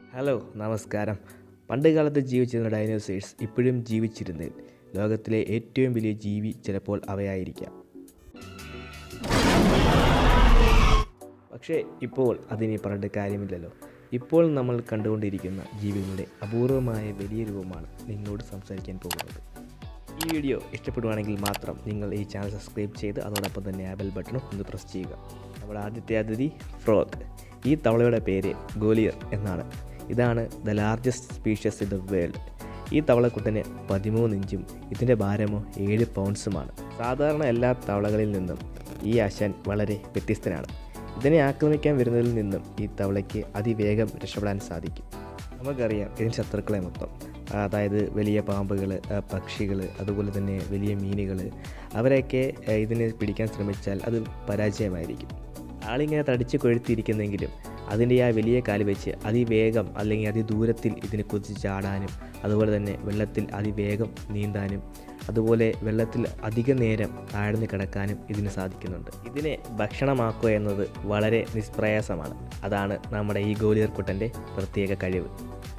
hello നമസ്കാരം പണ്ട് കാലത്ത് ജീവിച്ചിരുന്ന ഡൈനോസേഴ്സ് ഇപ്പോഴും ജീവിച്ചിരുന്നതിൽ ലോകത്തിലെ ഏറ്റവും വലിയ ജീവി ചിലപ്പോൾ അവയായിരിക്കാം പക്ഷേ ഇപ്പോൾ അതിനെ പറഞ്ഞിട്ട് കാര്യമില്ലല്ലോ ഇപ്പോൾ നമ്മൾ കണ്ടുകൊണ്ടിരിക്കുന്ന ജീവികളുടെ അപൂർവമായ വലിയ രൂപമാണ് നിങ്ങളോട് സംസാരിക്കാൻ പോകുന്നത് ഈ വീഡിയോ ഇഷ്ടപ്പെടുവാണെങ്കിൽ മാത്രം നിങ്ങൾ ഈ ചാനൽ സബ്സ്ക്രൈബ് ചെയ്ത് അതോടൊപ്പം തന്നെ ആ ബെൽ ബട്ടണും ഒന്ന് പ്രസ് ചെയ്യുക നമ്മുടെ ആദ്യത്തെ അതിഥി ഫ്രോഗ് ഈ തവളയുടെ പേര് ഗോലിയർ എന്നാണ് ഇതാണ് the largest species in the world ഈ തവളക്കുട്ടന് പതിമൂന്ന് ഇഞ്ചും ഇതിൻ്റെ ഭാരമോ ഏഴ് പൗണ്ട്സുമാണ് സാധാരണ എല്ലാ തവളകളിൽ നിന്നും ഈ ആശാൻ വളരെ വ്യത്യസ്തനാണ് ഇതിനെ ആക്രമിക്കാൻ വരുന്നതിൽ നിന്നും ഈ തവളയ്ക്ക് അതിവേഗം രക്ഷപ്പെടാൻ സാധിക്കും നമുക്കറിയാം ഇതിന് ശത്രുക്കളെ മൊത്തം അതായത് വലിയ പാമ്പുകൾ പക്ഷികൾ അതുപോലെ തന്നെ വലിയ മീനുകൾ അവരെയൊക്കെ ആ, ഇതിനെ പിടിക്കാൻ ശ്രമിച്ചാൽ അത് പരാജയമായിരിക്കും ആളിങ്ങനെ തടിച്ച് കൊഴുത്തിരിക്കുന്നെങ്കിലും അതിൻ്റെ ആ വലിയ കാല് വെച്ച് അതിവേഗം അല്ലെങ്കിൽ അതിദൂരത്തിൽ ഇതിനെ കുതിച്ച് ചാടാനും അതുപോലെ തന്നെ വെള്ളത്തിൽ അതിവേഗം നീന്താനും അതുപോലെ വെള്ളത്തിൽ അധിക നേരം താഴ്ന്നു കിടക്കാനും ഇതിന് സാധിക്കുന്നുണ്ട് ഇതിനെ ഭക്ഷണമാക്കുക എന്നത് വളരെ നിഷ്പ്രയാസമാണ് അതാണ് നമ്മുടെ ഈ ഗോലിയർ കുട്ടൻ്റെ പ്രത്യേക കഴിവ്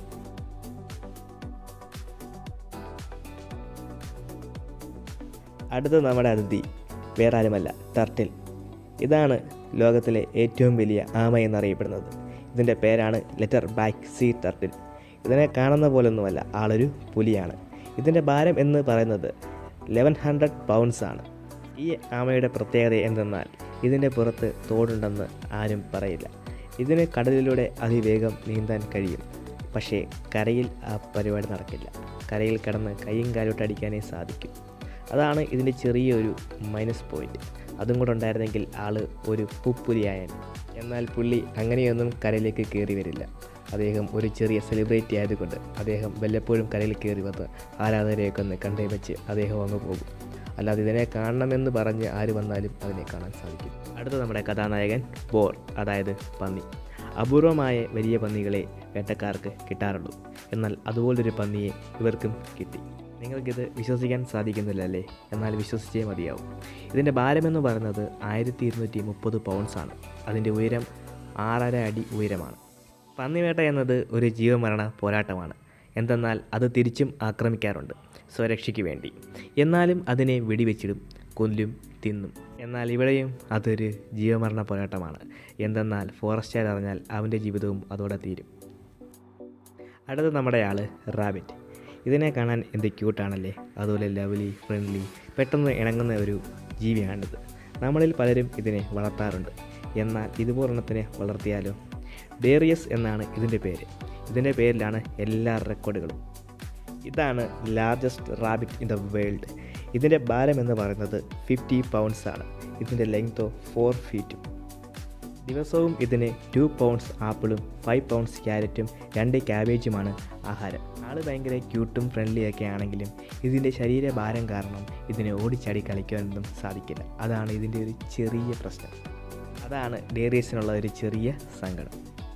അടുത്ത നമ്മുടെ അതിഥി വേറെ ആരുമല്ല ടർട്ടിൽ ഇതാണ് ലോകത്തിലെ ഏറ്റവും വലിയ ആമ എന്നറിയപ്പെടുന്നത് ഇതിൻ്റെ പേരാണ് ലെറ്റർ ബാക്ക് സീ ടർട്ടിൽ ഇതിനെ കാണുന്ന പോലൊന്നുമല്ല ആളൊരു പുലിയാണ് ഇതിൻ്റെ ഭാരം എന്ന് പറയുന്നത് ലെവൻ ഹൺഡ്രഡ് പൗണ്ട്സ് ആണ് ഈ ആമയുടെ പ്രത്യേകത എന്തെന്നാൽ ഇതിൻ്റെ പുറത്ത് തോടുണ്ടെന്ന് ആരും പറയില്ല ഇതിന് കടലിലൂടെ അതിവേഗം നീന്താൻ കഴിയും പക്ഷേ കരയിൽ ആ പരിപാടി നടക്കില്ല കരയിൽ കിടന്ന് കൈയും കാലോട്ട് അടിക്കാനേ സാധിക്കും അതാണ് ഇതിൻ്റെ ചെറിയൊരു മൈനസ് പോയിന്റ് അതും കൂടെ ഉണ്ടായിരുന്നെങ്കിൽ ആള് ഒരു പുപ്പുലിയായൻ എന്നാൽ പുള്ളി അങ്ങനെയൊന്നും കരയിലേക്ക് കയറി വരില്ല അദ്ദേഹം ഒരു ചെറിയ സെലിബ്രിറ്റി ആയതുകൊണ്ട് അദ്ദേഹം വല്ലപ്പോഴും കരയിൽ കയറി വന്ന് ആരാധകരെയൊക്കെ ഒന്ന് കണ്ടേ വെച്ച് അദ്ദേഹം അങ്ങ് പോകും അല്ലാതെ ഇതിനെ കാണണമെന്ന് പറഞ്ഞ് ആര് വന്നാലും അതിനെ കാണാൻ സാധിക്കും അടുത്ത നമ്മുടെ കഥാനായകൻ ബോർ അതായത് പന്നി അപൂർവമായ വലിയ പന്നികളെ വേട്ടക്കാർക്ക് കിട്ടാറുള്ളൂ എന്നാൽ അതുപോലൊരു പന്നിയെ ഇവർക്കും കിട്ടി നിങ്ങൾക്കിത് വിശ്വസിക്കാൻ സാധിക്കുന്നില്ല അല്ലേ എന്നാൽ വിശ്വസിച്ചേ മതിയാവും ഇതിൻ്റെ ഭാരമെന്ന് പറയുന്നത് ആയിരത്തി ഇരുന്നൂറ്റി മുപ്പത് പൗണ്ട്സാണ് അതിൻ്റെ ഉയരം ആറര അടി ഉയരമാണ് പന്നിവേട്ട എന്നത് ഒരു ജീവമരണ പോരാട്ടമാണ് എന്തെന്നാൽ അത് തിരിച്ചും ആക്രമിക്കാറുണ്ട് സ്വരക്ഷയ്ക്ക് വേണ്ടി എന്നാലും അതിനെ വെടിവെച്ചിടും കൊല്ലും തിന്നും എന്നാൽ ഇവിടെയും അതൊരു ജീവമരണ പോരാട്ടമാണ് എന്തെന്നാൽ ഫോറസ്റ്റുകാർ അറിഞ്ഞാൽ അവൻ്റെ ജീവിതവും അതോടെ തീരും അടുത്ത നമ്മുടെ ആള് റാബിറ്റ് ഇതിനെ കാണാൻ എന്ത് ക്യൂട്ടാണല്ലേ അതുപോലെ ലവ്ലി ഫ്രണ്ട്ലി പെട്ടെന്ന് ഇണങ്ങുന്ന ഒരു ജീവിയാണിത് നമ്മളിൽ പലരും ഇതിനെ വളർത്താറുണ്ട് എന്നാൽ ഇതുപോലൊരെണ്ണത്തിനെ വളർത്തിയാലോ ഡേറിയസ് എന്നാണ് ഇതിൻ്റെ പേര് ഇതിൻ്റെ പേരിലാണ് എല്ലാ റെക്കോർഡുകളും ഇതാണ് largest rabbit in the world ഇതിൻ്റെ ഭാരം എന്ന് പറയുന്നത് ഫിഫ്റ്റി പൗണ്ട്സ് ആണ് ഇതിൻ്റെ ലെങ്തോ ഫോർ ഫീറ്റും ദിവസവും ഇതിന് ടു പൗണ്ട്സ് ആപ്പിളും ഫൈവ് പൗണ്ട്സ് ക്യാരറ്റും രണ്ട് ക്യാബേജുമാണ് ആഹാരം ആള് ഭയങ്കര ക്യൂട്ടും ഫ്രണ്ട്ലി ഒക്കെ ആണെങ്കിലും ഇതിൻ്റെ ശരീരഭാരം കാരണം ഇതിനെ ഓടിച്ചാടി കളിക്കാനൊന്നും സാധിക്കില്ല അതാണ് ഇതിൻ്റെ ഒരു ചെറിയ പ്രശ്നം അതാണ് ഡേറിയസിനുള്ള ഒരു ചെറിയ സങ്കടം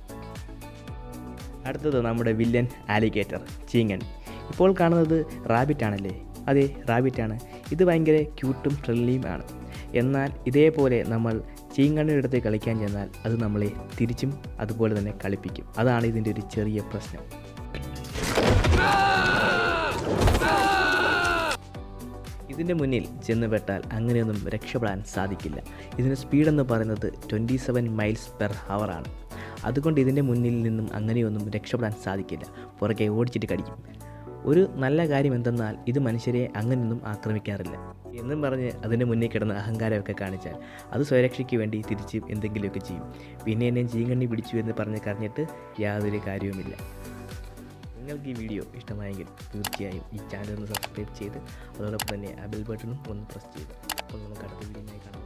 അടുത്തത് നമ്മുടെ വില്ലൻ ആലിഗേറ്റർ ചീങ്ങൻ ഇപ്പോൾ കാണുന്നത് റാബിറ്റ് ആണല്ലേ അതെ റാബിറ്റാണ് ഇത് ഭയങ്കര ക്യൂട്ടും ഫ്രണ്ട്ലിയും ആണ് എന്നാൽ ഇതേപോലെ നമ്മൾ ചീങ്കണ്ണിൻ്റെ അടുത്ത് കളിക്കാൻ ചെന്നാൽ അത് നമ്മളെ തിരിച്ചും അതുപോലെ തന്നെ കളിപ്പിക്കും അതാണ് ഇതിൻ്റെ ഒരു ചെറിയ പ്രശ്നം ഇതിൻ്റെ മുന്നിൽ ചെന്ന് പെട്ടാൽ അങ്ങനെയൊന്നും രക്ഷപ്പെടാൻ സാധിക്കില്ല ഇതിന് സ്പീഡെന്ന് പറയുന്നത് ട്വൻറ്റി സെവൻ മൈൽസ് പെർ ഹവറാണ് അതുകൊണ്ട് ഇതിൻ്റെ മുന്നിൽ നിന്നും അങ്ങനെയൊന്നും രക്ഷപ്പെടാൻ സാധിക്കില്ല പുറകെ ഓടിച്ചിട്ട് കടിക്കും ഒരു നല്ല കാര്യം എന്തെന്നാൽ ഇത് മനുഷ്യരെ അങ്ങനെയൊന്നും ആക്രമിക്കാറില്ല എന്നും പറഞ്ഞ് അതിൻ്റെ മുന്നിൽ കിടന്ന് അഹങ്കാരമൊക്കെ കാണിച്ചാൽ അത് സ്വരക്ഷയ്ക്ക് വേണ്ടി തിരിച്ച് എന്തെങ്കിലുമൊക്കെ ചെയ്യും പിന്നെ എന്നെ ചീങ്കണ്ണി പിടിച്ചു എന്ന് പറഞ്ഞ് കരഞ്ഞിട്ട് യാതൊരു കാര്യവുമില്ല നിങ്ങൾക്ക് ഈ വീഡിയോ ഇഷ്ടമായെങ്കിൽ തീർച്ചയായും ഈ ചാനൽ ഒന്ന് സബ്സ്ക്രൈബ് ചെയ്ത് അതോടൊപ്പം തന്നെ ആ ബെൽ ബട്ടണും ഒന്ന് പ്രസ് ചെയ്ത് അപ്പോൾ നമുക്ക് അടുത്ത വീഡിയോ കാണാം